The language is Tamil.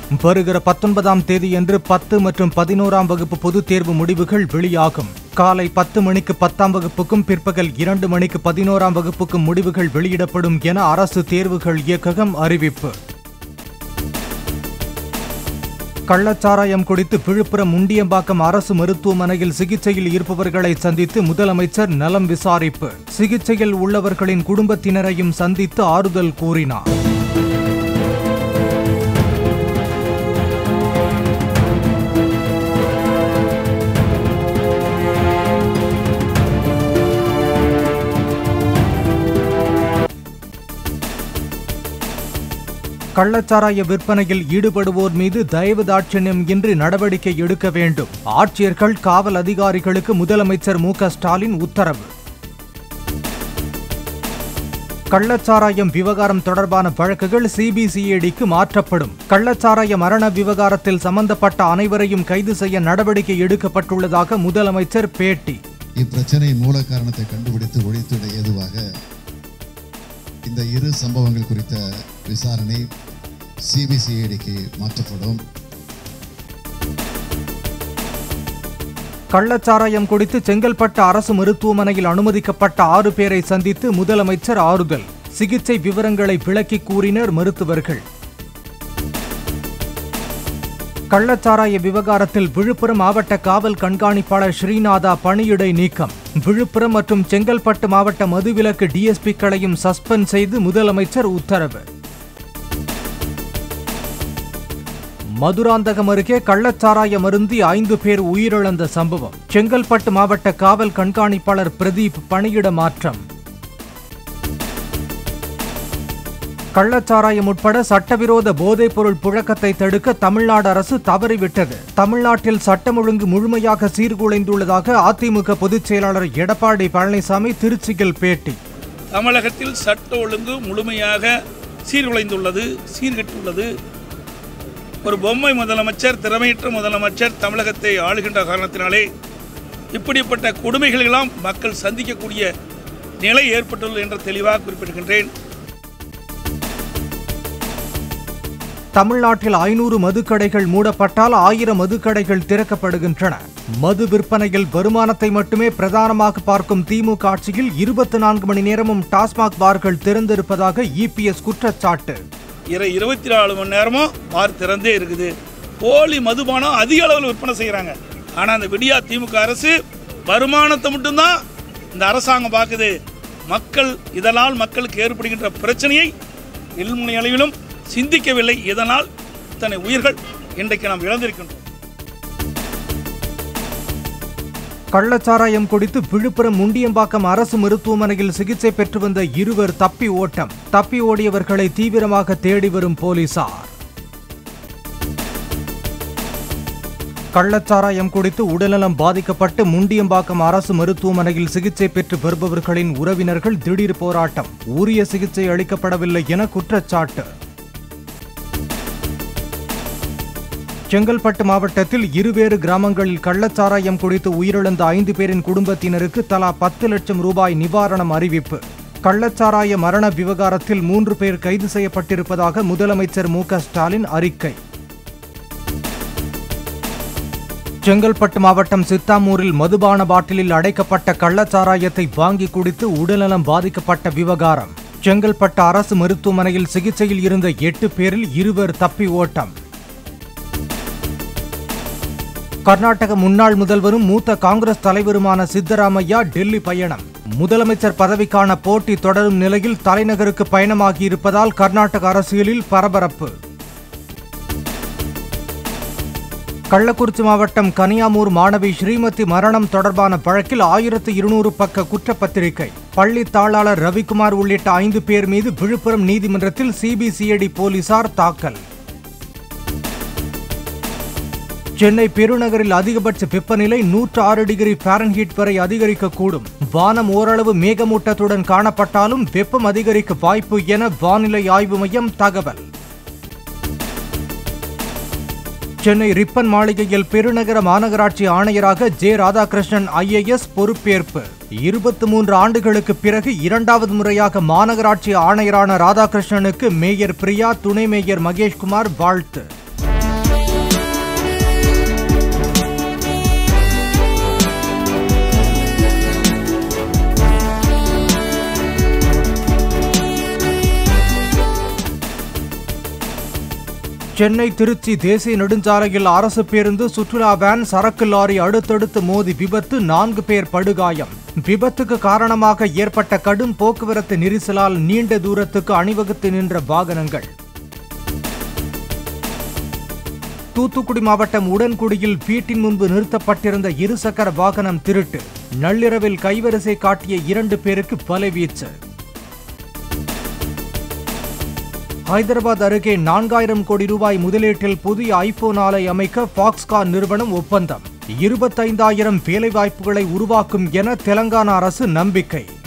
வருகிற பத்தொன்பதாம் தேதியன்று பத்து மற்றும் பதினோராம் வகுப்பு பொதுத் தேர்வு முடிவுகள் வெளியாகும் காலை பத்து மணிக்கு பத்தாம் வகுப்புக்கும் பிற்பகல் இரண்டு மணிக்கு பதினோராம் வகுப்புக்கும் முடிவுகள் வெளியிடப்படும் என அரசு தேர்வுகள் இயக்ககம் அறிவிப்பு கள்ளச்சாராயம் குடித்து விழுப்புரம் முண்டியம்பாக்கம் அரசு மருத்துவமனையில் சிகிச்சையில் இருப்பவர்களை சந்தித்து முதலமைச்சர் நலம் விசாரிப்பு சிகிச்சையில் உள்ளவர்களின் குடும்பத்தினரையும் சந்தித்து ஆறுதல் கூறினார் கள்ளச்சாராய விற்பனையில் ஈடுபடுவோர் மீது தயவு தாட்சண்யம் இன்றி நடவடிக்கை எடுக்க வேண்டும் ஆட்சியர்கள் காவல் அதிகாரிகளுக்கு முதலமைச்சர் மு க ஸ்டாலின் உத்தரவு கள்ளச்சாராயம் விவகாரம் தொடர்பான வழக்குகள் சிபிசிஐடிக்கு மாற்றப்படும் கள்ளச்சாராய மரண விவகாரத்தில் சம்பந்தப்பட்ட அனைவரையும் கைது செய்ய நடவடிக்கை எடுக்கப்பட்டுள்ளதாக முதலமைச்சர் பேட்டி இப்பிரச்சனையின் மூல காரணத்தை கண்டுபிடித்து ஒழித்துவிட ஏதுவாக இந்த இரு சம்பவங்கள் குறித்த விசாரணை சிபிசிஐடிக்கு மாற்றப்படும் கள்ளச்சாராயம் குடித்து செங்கல்பட்டு அரசு மருத்துவமனையில் அனுமதிக்கப்பட்ட ஆறு பேரை சந்தித்து முதலமைச்சர் ஆறுதல் சிகிச்சை விவரங்களை விளக்கி கூறினர் மருத்துவர்கள் கள்ளச்சாராய விவகாரத்தில் விழுப்புரம் மாவட்ட காவல் கண்காணிப்பாளர் ஸ்ரீநாதா பணியிடை நீக்கம் விழுப்புரம் மற்றும் செங்கல்பட்டு மாவட்ட மதுவிலக்கு டிஎஸ்பிக்களையும் சஸ்பெண்ட் செய்து முதலமைச்சர் உத்தரவு மதுராந்தகம் அருகே கள்ளச்சாராயம் அருந்தி ஐந்து பேர் உயிரிழந்த சம்பவம் செங்கல்பட்டு மாவட்ட காவல் கண்காணிப்பாளர் பிரதீப் பணியிட மாற்றம் கள்ளச்சாராயம் உட்பட சட்டவிரோத போதைப்பொருள் புழக்கத்தை தடுக்க தமிழ்நாடு அரசு தவறிவிட்டது தமிழ்நாட்டில் சட்டம் ஒழுங்கு முழுமையாக சீர்குலைந்துள்ளதாக அதிமுக பொதுச் செயலாளர் எடப்பாடி பழனிசாமி திருச்சியில் பேட்டி தமிழகத்தில் சட்ட ஒழுங்கு முழுமையாக சீர்குலைந்துள்ளது சீர்கெட்டுள்ளது ஒரு பொம்மை முதலமைச்சர் திறமையற்ற முதலமைச்சர் தமிழகத்தை ஆளுகின்ற காரணத்தினாலே இப்படிப்பட்ட கொடுமைகளெல்லாம் மக்கள் சந்திக்கக்கூடிய நிலை ஏற்பட்டுள்ளது என்று தெளிவாக குறிப்பிடுகின்றேன் தமிழ்நாட்டில் ஐநூறு மதுக்கடைகள் மூடப்பட்டால் ஆயிரம் மதுக்கடைகள் திறக்கப்படுகின்றன மது விற்பனையில் வருமானத்தை மட்டுமே பிரதானமாக பார்க்கும் திமுக ஆட்சியில் இருபத்தி நான்கு மணி நேரமும் டாஸ்மாக் பார்கள் திறந்திருப்பதாக இபிஎஸ் குற்றச்சாட்டு இரு இருபத்தி நாலு மணி நேரமும் பார் திறந்தே இருக்குது போலி மதுபானம் அதிக அளவில் விற்பனை செய்கிறாங்க ஆனால் அந்த விடியா திமுக அரசு வருமானத்தை மட்டும்தான் இந்த அரசாங்கம் பார்க்குது மக்கள் இதனால் மக்களுக்கு ஏற்படுகின்ற பிரச்சனையை எல்முனை அளவிலும் சிந்திக்கவில்லை இதனால் இத்தனை உயிர்கள் இன்றைக்கு நாம் இழந்திருக்கின்றோம் கள்ளச்சாராயம் குடித்து விழுப்புரம் முண்டியம்பாக்கம் அரசு மருத்துவமனையில் சிகிச்சை பெற்று வந்த இருவர் தப்பி ஓட்டம் தப்பி ஓடியவர்களை தீவிரமாக தேடி வரும் போலீசார் கள்ளச்சாராயம் குடித்து உடல்நலம் பாதிக்கப்பட்டு முண்டியம்பாக்கம் அரசு மருத்துவமனையில் சிகிச்சை பெற்று வருபவர்களின் உறவினர்கள் திடீர் போராட்டம் உரிய சிகிச்சை அளிக்கப்படவில்லை என குற்றச்சாட்டு செங்கல்பட்டு மாவட்டத்தில் இருவேறு கிராமங்களில் கள்ளச்சாராயம் குடித்து உயிரிழந்த ஐந்து பேரின் குடும்பத்தினருக்கு தலா பத்து லட்சம் ரூபாய் நிவாரணம் அறிவிப்பு கள்ளச்சாராய மரண விவகாரத்தில் மூன்று பேர் கைது செய்யப்பட்டிருப்பதாக முதலமைச்சர் மு க ஸ்டாலின் அறிக்கை செங்கல்பட்டு மாவட்டம் சித்தாமூரில் மதுபான பாட்டிலில் அடைக்கப்பட்ட கள்ளச்சாராயத்தை வாங்கி குடித்து உடல்நலம் பாதிக்கப்பட்ட விவகாரம் செங்கல்பட்டு அரசு மருத்துவமனையில் சிகிச்சையில் இருந்த எட்டு பேரில் இருவர் தப்பி ஓட்டம் கர்நாடக முன்னாள் முதல்வரும் மூத்த காங்கிரஸ் தலைவருமான சித்தராமையா டெல்லி பயணம் முதலமைச்சர் பதவிக்கான போட்டி தொடரும் நிலையில் தலைநகருக்கு பயணமாகியிருப்பதால் கர்நாடக அரசியலில் பரபரப்பு கள்ளக்குறிச்சி மாவட்டம் கனியாமூர் மாணவி ஸ்ரீமதி மரணம் தொடர்பான வழக்கில் ஆயிரத்து இருநூறு பக்க குற்றப்பத்திரிகை பள்ளி தாளாளர் ரவிக்குமார் உள்ளிட்ட ஐந்து பேர் மீது விழுப்புரம் நீதிமன்றத்தில் சிபிசிஐடி போலீசார் தாக்கல் சென்னை பெருநகரில் அதிகபட்ச வெப்பநிலை நூற்று ஆறு டிகிரி ஃபாரன்ஹீட் வரை அதிகரிக்கக்கூடும் வானம் ஓரளவு மேகமூட்டத்துடன் காணப்பட்டாலும் வெப்பம் அதிகரிக்க வாய்ப்பு என வானிலை ஆய்வு மையம் தகவல் சென்னை ரிப்பன் மாளிகையில் பெருநகர மாநகராட்சி ஆணையராக ஜே ராதாகிருஷ்ணன் ஐஏஎஸ் பொறுப்பேற்பு இருபத்தி மூன்று ஆண்டுகளுக்கு பிறகு இரண்டாவது முறையாக மாநகராட்சி ஆணையரான ராதாகிருஷ்ணனுக்கு மேயர் பிரியா துணை மேயர் மகேஷ்குமார் வாழ்த்து சென்னை திருச்சி தேசிய நெடுஞ்சாலையில் அரசு பேருந்து சுற்றுலா வேன் சரக்கு லாரி அடுத்தடுத்து மோதி விபத்து நான்கு பேர் படுகாயம் விபத்துக்கு காரணமாக ஏற்பட்ட கடும் போக்குவரத்து நெரிசலால் நீண்ட தூரத்துக்கு அணிவகுத்து நின்ற வாகனங்கள் தூத்துக்குடி மாவட்டம் உடன்குடியில் வீட்டின் முன்பு நிறுத்தப்பட்டிருந்த இருசக்கர வாகனம் திருட்டு நள்ளிரவில் கைவரிசை காட்டிய இரண்டு பேருக்கு பலவீச்சு ஹைதராபாத் அருகே நான்காயிரம் கோடி ரூபாய் முதலீட்டில் புதிய ஐபோன் ஆலை அமைக்க ஃபாக்ஸ்கான் நிறுவனம் ஒப்பந்தம் இருபத்தைந்தாயிரம் வேலைவாய்ப்புகளை உருவாக்கும் என தெலங்கானா அரசு நம்பிக்கை